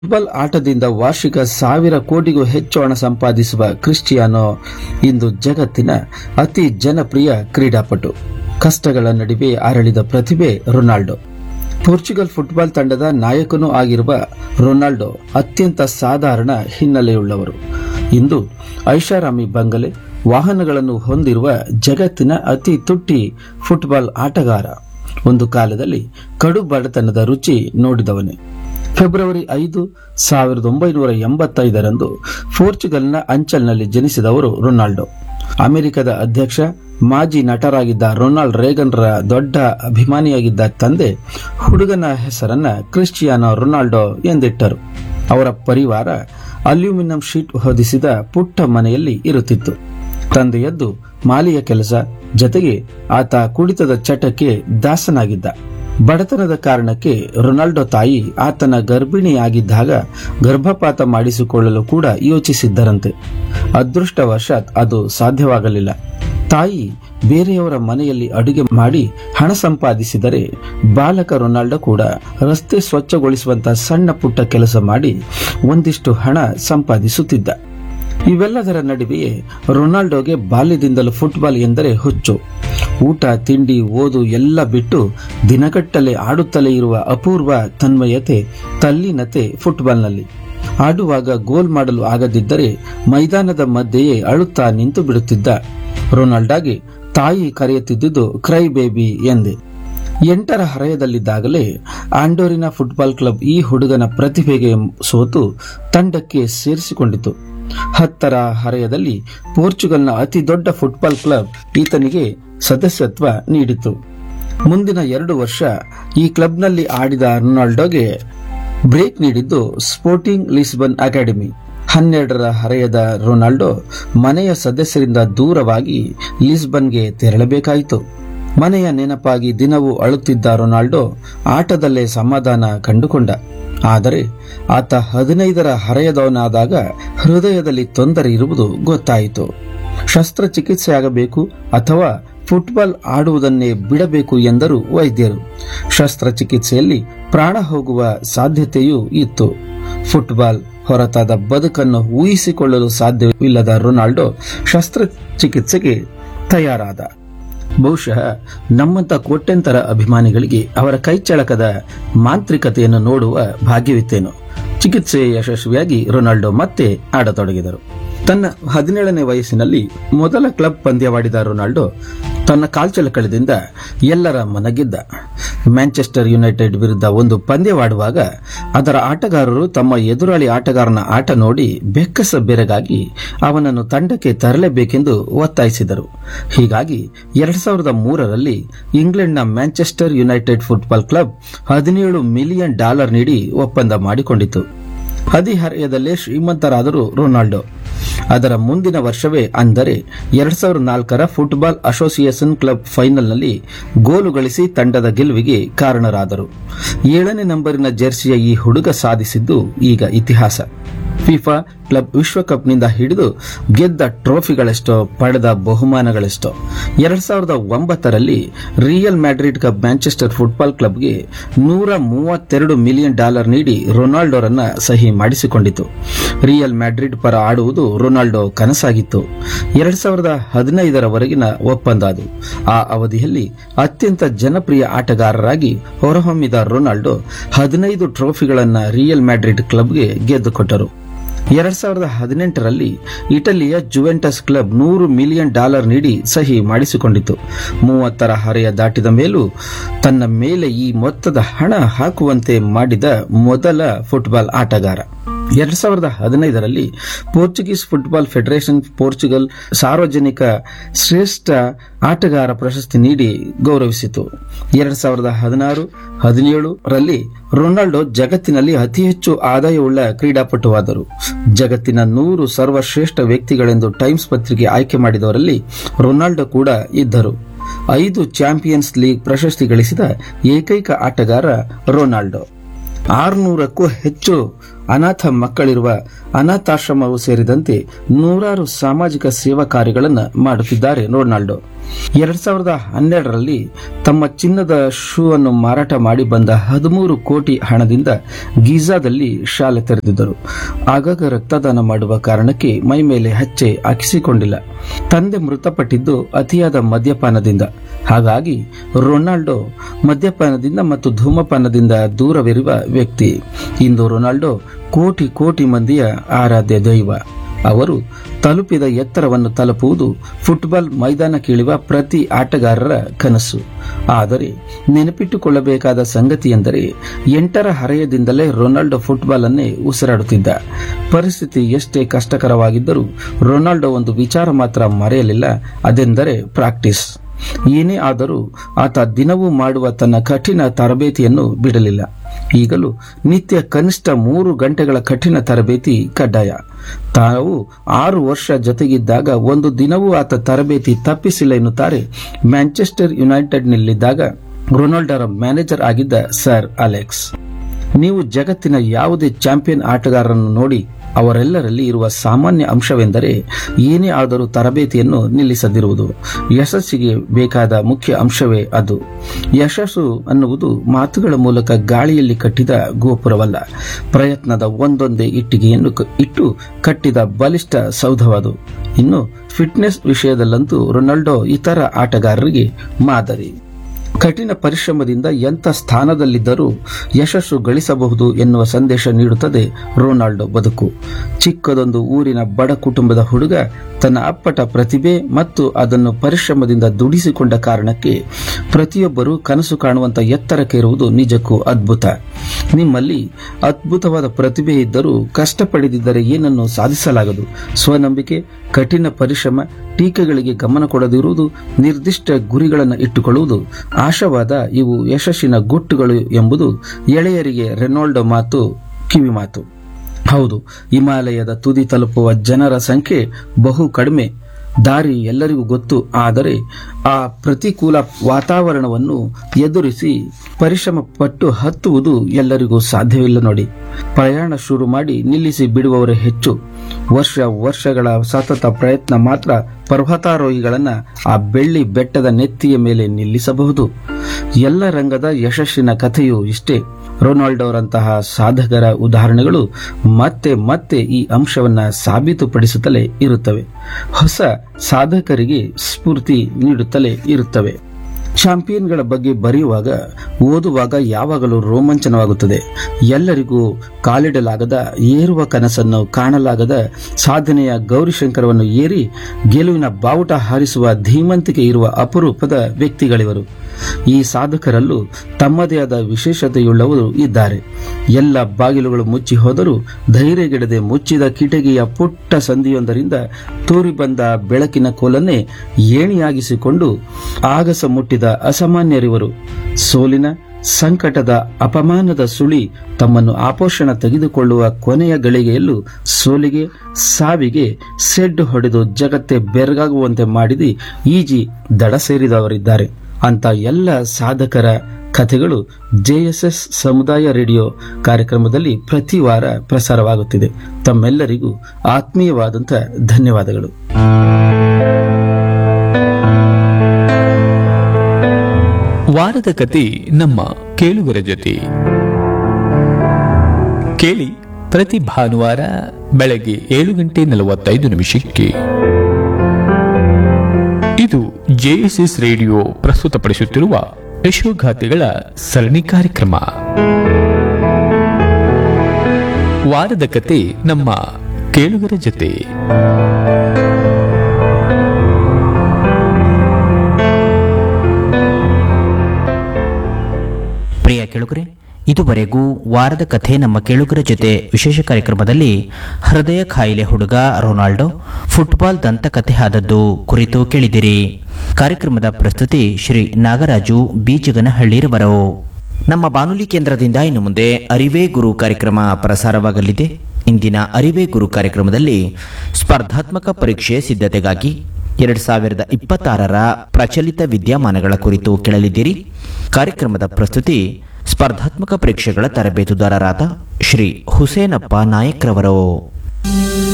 football ಆಟದಿಂದ ವಾರ್ಷಿಕ ಸಾವಿರ ಕೋಟಿಗೂ ಹೆಚ್ಚು ಹಣ ಸಂಪಾದಿಸುವ ಕ್ರಿಸ್ಟಿಯಾನೋ ಇಂದು ಜಗತ್ತಿನ ಅತಿ ಜನಪ್ರಿಯ ಕ್ರೀಡಾಪಟು ಕಷ್ಟಗಳ ನಡುವೆ ಅರಳಿದ ಪ್ರತಿಭೆ ರೊನಾಲ್ಡೋ ಪೋರ್ಚುಗಲ್ ಫುಟ್ಬಾಲ್ ತಂಡದ ನಾಯಕನೂ ಆಗಿರುವ ರೊನಾಲ್ಡೋ ಅತ್ಯಂತ ಸಾಧಾರಣ ಹಿನ್ನೆಲೆಯುಳ್ಳವರು ಇಂದು ಐಷಾರಾಮಿ ಬಂಗಲೆ ವಾಹನಗಳನ್ನು ಹೊಂದಿರುವ ಜಗತ್ತಿನ ಅತಿ ತುಟ್ಟಿ ಫುಟ್ಬಾಲ್ ಆಟಗಾರ ಒಂದು ಕಾಲದಲ್ಲಿ ಕಡು ಬಡತನದ ರುಚಿ ನೋಡಿದವನೇ ಫೆಬ್ರವರಿ ಐದು ಸಾವಿರದ ಒಂಬೈನೂರ ಎಂಬತ್ತೈದರಂದು ಪೋರ್ಚುಗಲ್ನ ಅಂಚಲ್ನಲ್ಲಿ ಜನಿಸಿದವರು ರೊನಾಲ್ಡೋ ಅಮೆರಿಕದ ಅಧ್ಯಕ್ಷ ಮಾಜಿ ನಟರಾಗಿದ್ದ ರೊನಾಲ್ಡ್ ರೇಗನ್ರ ದೊಡ್ಡ ಅಭಿಮಾನಿಯಾಗಿದ್ದ ತಂದೆ ಹುಡುಗನ ಹೆಸರನ್ನ ಕ್ರಿಸ್ಟಿಯಾನೋ ರೊನಾಲ್ಡೋ ಎಂದಿಟ್ಟರು ಅವರ ಪರಿವಾರ ಅಲ್ಯೂಮಿನಿಯಂ ಶೀಟ್ ಹೊದಿಸಿದ ಪುಟ್ಟ ಮನೆಯಲ್ಲಿ ಇರುತ್ತಿತ್ತು ತಂದೆಯದ್ದು ಮಾಲಿಯ ಕೆಲಸ ಜತೆಗೆ ಆತ ಕುಡಿತದ ಚಟಕ್ಕೆ ದಾಸನಾಗಿದ್ದ ಬಡತನದ ಕಾರಣಕ್ಕೆ ರೊನಾಲ್ಡೋ ತಾಯಿ ಆತನ ಗರ್ಭಿಣಿಯಾಗಿದ್ದಾಗ ಗರ್ಭಪಾತ ಮಾಡಿಸಿಕೊಳ್ಳಲು ಕೂಡ ಯೋಚಿಸಿದ್ದರಂತೆ ಅದೃಷ್ಟವಶಾತ್ ಅದು ಸಾಧ್ಯವಾಗಲಿಲ್ಲ ತಾಯಿ ಬೇರೆಯವರ ಮನೆಯಲ್ಲಿ ಅಡುಗೆ ಮಾಡಿ ಹಣ ಸಂಪಾದಿಸಿದರೆ ಬಾಲಕ ರೊನಾಲ್ಡೋ ಕೂಡ ರಸ್ತೆ ಸ್ವಚ್ಛಗೊಳಿಸುವಂತ ಸಣ್ಣ ಪುಟ್ಟ ಕೆಲಸ ಮಾಡಿ ಒಂದಿಷ್ಟು ಹಣ ಸಂಪಾದಿಸುತ್ತಿದ್ದ ಇವೆಲ್ಲದರ ನಡುವೆಯೇ ರೊನಾಲ್ಡೋಗೆ ಬಾಲ್ಯದಿಂದಲೂ ಫುಟ್ಬಾಲ್ ಎಂದರೆ ಹುಚ್ಚು ಊಟ ತಿಂಡಿ ಓದು ಎಲ್ಲ ಬಿಟ್ಟು ದಿನಗಟ್ಟಲೆ ಆಡುತ್ತಲೇ ಇರುವ ಅಪೂರ್ವ ತನ್ಮಯತೆ ತಲ್ಲೀನತೆ ಫುಟ್ಬಾಲ್ನಲ್ಲಿ ಆಡುವಾಗ ಗೋಲ್ ಮಾಡಲು ಆಗದಿದ್ದರೆ ಮೈದಾನದ ಮಧ್ಯೆಯೇ ಅಳುತ್ತಾ ನಿಂತು ಬಿಡುತ್ತಿದ್ದ ರೊನಾಲ್ಡಾಗೆ ತಾಯಿ ಕರೆಯುತ್ತಿದ್ದುದು ಕ್ರೈ ಬೇಬಿ ಎಂದೇ ಎಂಟರ ಹರೆಯದಲ್ಲಿದ್ದಾಗಲೇ ಆಂಡೋರಿನ ಫುಟ್ಬಾಲ್ ಕ್ಲಬ್ ಈ ಹುಡುಗನ ಪ್ರತಿಭೆಗೆ ಸೋತು ತಂಡಕ್ಕೆ ಸೇರಿಸಿಕೊಂಡಿತು ಹತ್ತರ ಹರೆಯದಲ್ಲಿ ಪೋರ್ಚುಗಲ್ನ ಅತಿ ದೊಡ್ಡ ಫುಟ್ಬಾಲ್ ಕ್ಲಬ್ ಈತನಿಗೆ ಸದಸ್ಯತ್ವ ನೀಡಿತು ಮುಂದಿನ ಎರಡು ವರ್ಷ ಈ ಕ್ಲಬ್ನಲ್ಲಿ ಆಡಿದ ರೊನಾಲ್ಡೋಗೆ ಬ್ರೇಕ್ ನೀಡಿದ್ದು ಸ್ಪೋರ್ಟಿಂಗ್ ಲಿಸ್ಬನ್ ಅಕಾಡೆಮಿ ಹನ್ನೆರಡರ ಹರೆಯದ ರೊನಾಲ್ಡೋ ಮನೆಯ ಸದಸ್ಯರಿಂದ ದೂರವಾಗಿ ಲಿಸ್ಬನ್ಗೆ ತೆರಳಬೇಕಾಯಿತು ಮನೆಯ ನೆನಪಾಗಿ ದಿನವೂ ಅಳುತ್ತಿದ್ದ ರೊನಾಲ್ಡೋ ಆಟದಲ್ಲೇ ಸಮಾಧಾನ ಕಂಡುಕೊಂಡ ಆದರೆ ಆತ ಹದಿನೈದರ ಹರೆಯದವನಾದಾಗ ಹೃದಯದಲ್ಲಿ ತೊಂದರೆ ಇರುವುದು ಗೊತ್ತಾಯಿತು ಶಸ್ತ್ರಚಿಕಿತ್ಸೆ ಆಗಬೇಕು ಅಥವಾ ಫುಟ್ಬಾಲ್ ಆಡುವುದನ್ನೇ ಬಿಡಬೇಕು ಎಂದರು ವೈದ್ಯರು ಶಸ್ತ್ರಚಿಕಿತ್ಸೆಯಲ್ಲಿ ಪ್ರಾಣ ಹೋಗುವ ಸಾಧ್ಯತೆಯೂ ಇತ್ತು ಫುಟ್ಬಾಲ್ ಹೊರತಾದ ಬದುಕನ್ನು ಊಹಿಸಿಕೊಳ್ಳಲು ಸಾಧ್ಯವಿಲ್ಲದ ರೊನಾಲ್ಡೋ ಶಸ್ತ್ರಚಿಕಿತ್ಸೆಗೆ ತಯಾರಾದ ಬಹುಶಃ ನಮ್ಮಂತ ಕೋಟ್ಯಂತರ ಅಭಿಮಾನಿಗಳಿಗೆ ಅವರ ಕೈಚಳಕದ ಮಾಂತ್ರಿಕತೆಯನ್ನು ನೋಡುವ ಭಾಗ್ಯವಿತ್ತೇನು ಚಿಕಿತ್ಸೆ ಯಶಸ್ವಿಯಾಗಿ ರೊನಾಲ್ಡೋ ಮತ್ತೆ ಆಡತೊಡಗಿದರು ತನ್ನ ಹದಿನೇಳನೇ ವಯಸ್ಸಿನಲ್ಲಿ ಮೊದಲ ಕ್ಲಬ್ ಪಂದ್ಯವಾಡಿದ ರೊನಾಲ್ಡೋ ತನ್ನ ಕಾಲ್ಚಳಕಳದಿಂದ ಎಲ್ಲರ ಮನಗೆದ್ದ ಮ್ಯಾಂಚೆಸ್ಟರ್ ಯುನೈಟೆಡ್ ವಿರುದ್ಧ ಒಂದು ಪಂದ್ಯವಾಡುವಾಗ ಅದರ ಆಟಗಾರರು ತಮ್ಮ ಎದುರಾಳಿ ಆಟಗಾರನ ಆಟ ನೋಡಿ ಬೆಕ್ಕಸ ಬೆರಗಾಗಿ ಅವನನ್ನು ತಂಡಕ್ಕೆ ತರಲೇಬೇಕೆಂದು ಒತ್ತಾಯಿಸಿದರು ಹೀಗಾಗಿ ಎರಡ್ ಸಾವಿರದ ಮೂರರಲ್ಲಿ ಇಂಗ್ಲೆಂಡ್ನ ಮ್ಯಾಂಚೆಸ್ಟರ್ ಯುನೈಟೆಡ್ ಫುಟ್ಬಾಲ್ ಕ್ಲಬ್ ಹದಿನೇಳು ಮಿಲಿಯನ್ ಡಾಲರ್ ನೀಡಿ ಒಪ್ಪಂದ ಮಾಡಿಕೊಂಡಿತು ಹದಿಹರೆಯದಲ್ಲೇ ಶ್ರೀಮಂತರಾದರು ರೊನಾಲ್ಡೋ ಅದರ ಮುಂದಿನ ವರ್ಷವೇ ಅಂದರೆ ಎರಡ್ ಸಾವಿರದ ನಾಲ್ಕರ ಫುಟ್ಬಾಲ್ ಅಸೋಸಿಯೇಷನ್ ಕ್ಲಬ್ ಫೈನಲ್ನಲ್ಲಿ ಗೋಲು ಗಳಿಸಿ ತಂಡದ ಗೆಲುವಿಗೆ ಕಾರಣರಾದರು ಏಳನೇ ನಂಬರಿನ ಜೆರ್ಸಿಯ ಈ ಹುಡುಗ ಸಾಧಿಸಿದ್ದು ಈಗ ಇತಿಹಾಸ ಫಿಫಾ ಕ್ಲಬ್ ವಿಶ್ವಕಪ್ನಿಂದ ಹಿಡಿದು ಗೆದ್ದ ಟ್ರೋಫಿಗಳೆಷ್ಟೋ ಪಡೆದ ಬಹುಮಾನಗಳೆಷ್ಟೋ ಎರಡ್ ಸಾವಿರದ ಒಂಬತ್ತರಲ್ಲಿ Real Madrid cup Manchester football ಕ್ಲಬ್ಗೆ ನೂರ ಮೂವತ್ತೆರಡು ಮಿಲಿಯನ್ ಡಾಲರ್ ನೀಡಿ ರೊನಾಲ್ಡೋರನ್ನ ಸಹಿ ಮಾಡಿಸಿಕೊಂಡಿತು ರಿಯಲ್ ಮ್ಯಾಡ್ರಿಡ್ ಪರ ಆಡುವುದು ರೊನಾಲ್ಡೋ ಕನಸಾಗಿತ್ತು ಎರಡ್ ಸಾವಿರದ ಹದಿನೈದರವರೆಗಿನ ಒಪ್ಪಂದ ಅದು ಆ ಅವಧಿಯಲ್ಲಿ ಅತ್ಯಂತ ಜನಪ್ರಿಯ ಆಟಗಾರರಾಗಿ ಹೊರಹೊಮ್ಮಿದ ರೊನಾಲ್ಡೋ ಹದಿನೈದು ಟ್ರೋಫಿಗಳನ್ನ ರಿಯಲ್ ಮ್ಯಾಡ್ರಿಡ್ ಕ್ಲಬ್ಗೆ ಗೆದ್ದುಕೊಟ್ಟರು ಎರಡ್ ಸಾವಿರದ ಹದಿನೆಂಟರಲ್ಲಿ ಇಟಲಿಯ ಜುವೆಂಟಸ್ ಕ್ಲಬ್ ನೂರು ಮಿಲಿಯನ್ ಡಾಲರ್ ನೀಡಿ ಸಹಿ ಮಾಡಿಸಿಕೊಂಡಿತು ಮೂವತ್ತರ ಹರೆಯ ದಾಟಿದ ಮೇಲೂ ತನ್ನ ಮೇಲೆ ಈ ಮೊತ್ತದ ಹಣ ಹಾಕುವಂತೆ ಮಾಡಿದ ಮೊದಲ ಫುಟ್ಬಾಲ್ ಆಟಗಾರ ಎರಡ್ ಸಾವಿರದ ಹದಿನೈದರಲ್ಲಿ ಪೋರ್ಚುಗೀಸ್ ಫುಟ್ಬಾಲ್ ಫೆಡರೇಷನ್ ಪೋರ್ಚುಗಲ್ ಸಾರ್ವಜನಿಕ ಶ್ರೇಷ್ಠ ಆಟಗಾರ ಪ್ರಶಸ್ತಿ ನೀಡಿ ಗೌರವಿಸಿತು ಎರಡ್ ಸಾವಿರದ ಹದಿನಾರು ಹದಿನೇಳು ರಲ್ಲಿ ರೊನಾಲ್ಡೋ ಜಗತ್ತಿನಲ್ಲಿ ಅತಿ ಹೆಚ್ಚು ಆದಾಯವುಳ್ಳ ಕ್ರೀಡಾಪಟುವಾದರು ಜಗತ್ತಿನ ನೂರು ಸರ್ವಶ್ರೇಷ್ಠ ವ್ಯಕ್ತಿಗಳೆಂದು ಟೈಮ್ಸ್ ಪತ್ರಿಕೆ ಆಯ್ಕೆ ಮಾಡಿದವರಲ್ಲಿ ರೊನಾಲ್ಡೋ ಕೂಡ ಇದ್ದರು ಐದು ಚಾಂಪಿಯನ್ಸ್ ಲೀಗ್ ಪ್ರಶಸ್ತಿ ಗಳಿಸಿದ ಏಕೈಕ ಆಟಗಾರ ರೊನಾಲ್ಡೋ ಆರುನೂರಕ್ಕೂ ಹೆಚ್ಚು ಅನಾಥ ಮಕ್ಕಳಿರುವ ಅನಾಥಾಶ್ರಮವು ಸೇರಿದಂತೆ ನೂರಾರು ಸಾಮಾಜಿಕ ಸೇವಾ ಕಾರ್ಯಗಳನ್ನು ಮಾಡುತ್ತಿದ್ದಾರೆ ರೊನಾಲ್ಡೋ ಎರಡ್ ಸಾವಿರದ ಹನ್ನೆರಡರಲ್ಲಿ ತಮ್ಮ ಚಿನ್ನದ ಶೂ ಅನ್ನು ಮಾರಾಟ ಮಾಡಿ ಬಂದ ಹದಿಮೂರು ಕೋಟಿ ಹಣದಿಂದ ಗೀಜಾದಲ್ಲಿ ಶಾಲೆ ತೆರೆದಿದ್ದರು ಆಗಾಗ ರಕ್ತದಾನ ಮಾಡುವ ಕಾರಣಕ್ಕೆ ಮೈ ಮೇಲೆ ಹಚ್ಚೆ ಹಾಕಿಸಿಕೊಂಡಿಲ್ಲ ತಂದೆ ಮೃತಪಟ್ಟಿದ್ದು ಅತಿಯಾದ ಮದ್ಯಪಾನದಿಂದ ಹಾಗಾಗಿ ರೊನಾಲ್ಡೋ ಮದ್ಯಪಾನದಿಂದ ಮತ್ತು ಧೂಮಪಾನದಿಂದ ದೂರವಿರುವ ವ್ಯಕ್ತಿ ಇಂದು ರೊನಾಲ್ಡೋ ಕೋಟಿ ಕೋಟಿ ಮಂದಿಯ ಆರಾಧ್ಯ ದೈವ ಅವರು ತಲುಪಿದ ಎತ್ತರವನ್ನು ತಲುಪುವುದು ಫುಟ್ಬಾಲ್ ಮೈದಾನಕ್ಕಿಳಿಯುವ ಪ್ರತಿ ಆಟಗಾರರ ಕನಸು ಆದರೆ ನೆನಪಿಟ್ಟುಕೊಳ್ಳಬೇಕಾದ ಸಂಗತಿ ಎಂದರೆ ಎಂಟರ ಹರೆಯದಿಂದಲೇ ರೊನಾಲ್ಡೋ ಫುಟ್ಬಾಲ್ ಅನ್ನೇ ಉಸಿರಾಡುತ್ತಿದ್ದ ಪರಿಸ್ಥಿತಿ ಎಷ್ಟೇ ಕಷ್ಟಕರವಾಗಿದ್ದರೂ ರೊನಾಲ್ಡೋ ಒಂದು ವಿಚಾರ ಮಾತ್ರ ಮರೆಯಲಿಲ್ಲ ಅದೆಂದರೆ ಪ್ರಾಕ್ಟೀಸ್ ಏನೇ ಆದರೂ ಆತ ದಿನವೂ ಮಾಡುವ ತನ್ನ ಕಠಿಣ ತರಬೇತಿಯನ್ನು ಬಿಡಲಿಲ್ಲ ಈಗಲೂ ನಿತ್ಯ ಕನಿಷ್ಠ ಮೂರು ಗಂಟೆಗಳ ಕಠಿಣ ತರಬೇತಿ ಕಡ್ಡಾಯ ತಾವು ಆರು ವರ್ಷ ಜೊತೆಗಿದ್ದಾಗ ಒಂದು ದಿನವೂ ಆತ ತರಬೇತಿ ತಪ್ಪಿಸಿಲ್ಲ ಎನ್ನುತ್ತಾರೆ ಮ್ಯಾಂಚೆಸ್ಟರ್ ಯುನೈಟೆಡ್ನಲ್ಲಿದ್ದಾಗ ರೊನಾಲ್ಡರ ಮ್ಯಾನೇಜರ್ ಆಗಿದ್ದ ಸರ್ ಅಲೆಕ್ಸ್ ನೀವು ಜಗತ್ತಿನ ಯಾವುದೇ ಚಾಂಪಿಯನ್ ಆಟಗಾರರನ್ನು ನೋಡಿ ಅವರೆಲ್ಲರಲ್ಲಿ ಇರುವ ಸಾಮಾನ್ಯ ಅಂಶವೆಂದರೆ ಏನೇ ಆದರೂ ತರಬೇತಿಯನ್ನು ನಿಲ್ಲಿಸದಿರುವುದು ಯಶಸ್ಸಿಗೆ ಬೇಕಾದ ಮುಖ್ಯ ಅಂಶವೇ ಅದು ಯಶಸ್ಸು ಅನ್ನುವುದು ಮಾತುಗಳ ಮೂಲಕ ಗಾಳಿಯಲ್ಲಿ ಕಟ್ಟಿದ ಗೋಪುರವಲ್ಲ ಪ್ರಯತ್ನದ ಒಂದೊಂದೇ ಇಟ್ಟಿಗೆಯನ್ನು ಕ- ಇಟ್ಟು ಕಟ್ಟಿದ ಬಲಿಷ್ಠ ಸೌಧವದು ಇನ್ನು ಫಿಟ್ನೆಸ್ ವಿಷಯದಲ್ಲಂತೂ ರೊನಾಲ್ಡೋ ಇತರ ಆಟಗಾರರಿಗೆ ಮಾದರಿ ಕಠಿಣ ಪರಿಶ್ರಮದಿಂದ ಎಂಥ ಸ್ಥಾನದಲ್ಲಿದ್ದರೂ ಯಶಸ್ಸು ಗಳಿಸಬಹುದು ಎನ್ನುವ ಸಂದೇಶ ನೀಡುತ್ತದೆ ರೊನಾಲ್ಡೋ ಬದುಕು ಚಿಕ್ಕದೊಂದು ಊರಿನ ಬಡ ಕುಟುಂಬದ ಹುಡುಗ ತನ್ನ ಅಪ್ಪಟ ಪ್ರತಿಭೆ ಮತ್ತು ಅದನ್ನು ಪರಿಶ್ರಮದಿಂದ ದುಡಿಸಿಕೊಂಡ ಕಾರಣಕ್ಕೆ ಪ್ರತಿಯೊಬ್ಬರೂ ಕನಸು ಕಾಣುವಂತ ಎತ್ತರಕ್ಕೇರುವುದು ನಿಜಕ್ಕೂ ಅದ್ಭುತ ನಿಮ್ಮಲ್ಲಿ ಅದ್ಭುತವಾದ ಪ್ರತಿಭೆ ಇದ್ದರೂ ಕಷ್ಟಪಡದಿದ್ದರೆ ಏನನ್ನು ಸಾಧಿಸಲಾಗದು ಸ್ವನಂಬಿಕೆ ಕಠಿಣ ಪರಿಶ್ರಮ ಟೀಕೆಗಳಿಗೆ ಗಮನ ಕೊಡದಿರುವುದು ನಿರ್ದಿಷ್ಟ ಗುರಿಗಳನ್ನು ಇಟ್ಟುಕೊಳ್ಳುವುದು ಆಶಾವಾದ ಇವು ಯಶಸ್ಸಿನ ಗುಟ್ಟುಗಳು ಎಂಬುದು ಎಳೆಯರಿಗೆ ರೆನಾಲ್ಡೋ ಮಾತು ಕಿವಿ ಮಾತು ಹೌದು ಹಿಮಾಲಯದ ತುದಿ ತಲುಪುವ ಜನರ ಸಂಖ್ಯೆ ಬಹು ಕಡಿಮೆ ದಾರಿ ಎಲ್ಲರಿಗೂ ಗೊತ್ತು ಆದರೆ ಆ ಪ್ರತಿಕೂಲ ವಾತಾವರಣವನ್ನು ಎದುರಿಸಿ ಪರಿಶ್ರಮ ಪಟ್ಟು ಹತ್ತುವುದು ಎಲ್ಲರಿಗೂ ಸಾಧ್ಯವಿಲ್ಲ ನೋಡಿ ಪ್ರಯಾಣ ಶುರು ಮಾಡಿ ನಿಲ್ಲಿಸಿ ಬಿಡುವವರೇ ಹೆಚ್ಚು ವರ್ಷ ವರ್ಷಗಳ ಸತತ ಪ್ರಯತ್ನ ಮಾತ್ರ ಪರ್ವತಾರೋಹಿಗಳನ್ನ ಆ ಬೆಳ್ಳಿ ಬೆಟ್ಟದ ನೆತ್ತಿಯ ಮೇಲೆ ನಿಲ್ಲಿಸಬಹುದು ಎಲ್ಲ ರಂಗದ ಯಶಸ್ಸಿನ ಕಥೆಯೂ ಇಷ್ಟೇ ರೊನಾಲ್ಡೋರಂತಹ ಸಾಧಕರ ಉದಾಹರಣೆಗಳು ಮತ್ತೆ ಮತ್ತೆ ಈ ಅಂಶವನ್ನ ಸಾಬೀತುಪಡಿಸುತ್ತಲೇ ಇರುತ್ತವೆ ಹೊಸ ಸಾಧಕರಿಗೆ ಸ್ಫೂರ್ತಿ ನೀಡುತ್ತಲೇ ಇರುತ್ತವೆ ಚಾಂಪಿಯನ್ಗಳ ಬಗ್ಗೆ ಬರೆಯುವಾಗ ಓದುವಾಗ ಯಾವಾಗಲೂ ರೋಮಾಂಚನವಾಗುತ್ತದೆ ಎಲ್ಲರಿಗೂ ಕಾಲಿಡಲಾಗದ ಏರುವ ಕನಸನ್ನು ಕಾಣಲಾಗದ ಸಾಧನೆಯ ಗೌರಿಶಂಕರವನ್ನು ಏರಿ ಗೆಲುವಿನ ಬಾವುಟ ಹಾರಿಸುವ ಧೀಮಂತಿಕೆ ಇರುವ ಅಪರೂಪದ ವ್ಯಕ್ತಿಗಳಿವರು ಈ ಸಾಧಕರಲ್ಲೂ ತಮ್ಮದೇ ಆದ ವಿಶೇಷತೆಯುಳ್ಳವರು ಇದ್ದಾರೆ ಎಲ್ಲ ಬಾಗಿಲುಗಳು ಮುಚ್ಚಿ ಹೋದರೂ ಧೈರ್ಯಗೆಡದೆ ಮುಚ್ಚಿದ ಕಿಟಕಿಯ ಪುಟ್ಟ ಸಂಧಿಯೊಂದರಿಂದ ತೂರಿ ಬಂದ ಬೆಳಕಿನ ಕೋಲನ್ನೇ ಏಣಿಯಾಗಿಸಿಕೊಂಡು ಆಗಸ ಮುಟ್ಟಿದ ಅಸಾಮಾನ್ಯರಿವರು ಸೋಲಿನ ಸಂಕಟದ ಅಪಮಾನದ ಸುಳಿ ತಮ್ಮನ್ನು ಆಪೋಷಣ ತೆಗೆದುಕೊಳ್ಳುವ ಕೊನೆಯ ಗಳಿಗೆಯಲ್ಲೂ ಸೋಲಿಗೆ ಸಾವಿಗೆ ಸೆಡ್ಡು ಹೊಡೆದು ಜಗತ್ತೇ ಬೆರಗಾಗುವಂತೆ ಮಾಡಿದಿ ಈಜಿ ದಡ ಸೇರಿದವರಿದ್ದಾರೆ ಅಂತ ಎಲ್ಲ ಸಾಧಕರ ಕಥೆಗಳು ಜೆಎಸ್ಎಸ್ ಸಮುದಾಯ ರೇಡಿಯೋ ಕಾರ್ಯಕ್ರಮದಲ್ಲಿ ಪ್ರತಿ ವಾರ ಪ್ರಸಾರವಾಗುತ್ತಿದೆ ತಮ್ಮೆಲ್ಲರಿಗೂ ಆತ್ಮೀಯವಾದಂಥ ಧನ್ಯವಾದಗಳು ವಾರದ ಕತೆ ನಮ್ಮ ಕೇಳುಗರ ಜೊತೆ ಕೇಳಿ ಪ್ರತಿ ಭಾನುವಾರ ಬೆಳಗ್ಗೆ ಏಳು ಗಂಟೆ ನಲವತ್ತೈದು ನಿಮಿಷಕ್ಕೆ ಇದು ಜೆಎಸ್ಎಸ್ ರೇಡಿಯೋ ಪ್ರಸ್ತುತಪಡಿಸುತ್ತಿರುವ ಯಶೋಗಾಥೆಗಳ ಸರಣಿ ಕಾರ್ಯಕ್ರಮ ವಾರದ ಕತೆ ನಮ್ಮ ಕೇಳುಗರ ಜೊತೆ ಪ್ರಿಯ ಕೇಳುಗರೆ ಇದುವರೆಗೂ ವಾರದ ಕಥೆ ನಮ್ಮ ಕೇಳುಗರ ಜೊತೆ ವಿಶೇಷ ಕಾರ್ಯಕ್ರಮದಲ್ಲಿ ಹೃದಯ ಕಾಯಿಲೆ ಹುಡುಗ ರೊನಾಲ್ಡೋ ಫುಟ್ಬಾಲ್ ದಂತಕಥೆ ಆದದ್ದು ಕುರಿತು ಕೇಳಿದಿರಿ ಕಾರ್ಯಕ್ರಮದ ಪ್ರಸ್ತುತಿ ಶ್ರೀ ನಾಗರಾಜು ಬೀಜಗನಹಳ್ಳಿರವರು ನಮ್ಮ ಬಾನುಲಿ ಕೇಂದ್ರದಿಂದ ಇನ್ನು ಮುಂದೆ ಅರಿವೇ ಗುರು ಕಾರ್ಯಕ್ರಮ ಪ್ರಸಾರವಾಗಲಿದೆ ಇಂದಿನ ಅರಿವೇ ಗುರು ಕಾರ್ಯಕ್ರಮದಲ್ಲಿ ಸ್ಪರ್ಧಾತ್ಮಕ ಪರೀಕ್ಷೆ ಸಿದ್ಧತೆಗಾಗಿ ಎರಡ್ ಸಾವಿರದ ಇಪ್ಪತ್ತಾರರ ಪ್ರಚಲಿತ ವಿದ್ಯಮಾನಗಳ ಕುರಿತು ಕೇಳಲಿದ್ದೀರಿ ಕಾರ್ಯಕ್ರಮದ ಪ್ರಸ್ತುತಿ ಸ್ಪರ್ಧಾತ್ಮಕ ಪರೀಕ್ಷೆಗಳ ತರಬೇತುದಾರರಾದ ಶ್ರೀ ಹುಸೇನಪ್ಪ ನಾಯಕ್ರವರು